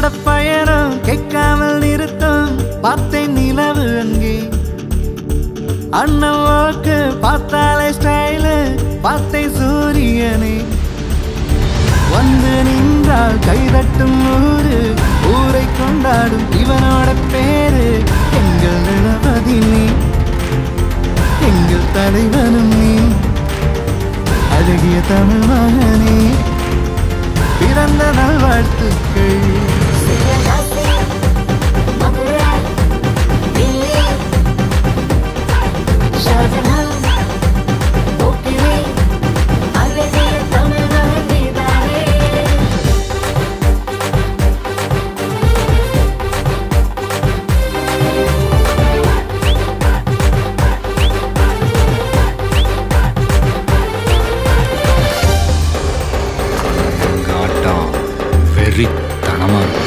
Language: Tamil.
என்னோட பயணம் கேட்காமல் நிறுத்தம் பார்த்தேன் நிலவு அங்கே அண்ணன் வாக்கு பார்த்தாலே ஸ்டைலு பார்த்தேன் சூரியனே வந்து நின்றால் கைதட்டும் ஊரு ஊரை கொண்டாடும் இவனோட பேரு எங்கள் நிலபதி நீ எங்கள் தலைவனும் நீ அழகிய தமிழ் மகனே பிறந்த நல்வாழ்த்துக்கள் சிவகாசி மதுரை தில்லி ஷாஜஹான் போக்கிரி அழகிய தமிழக நீதானே எங்கள் ஆட்டம் வெறித்தனமாக இருக்கும்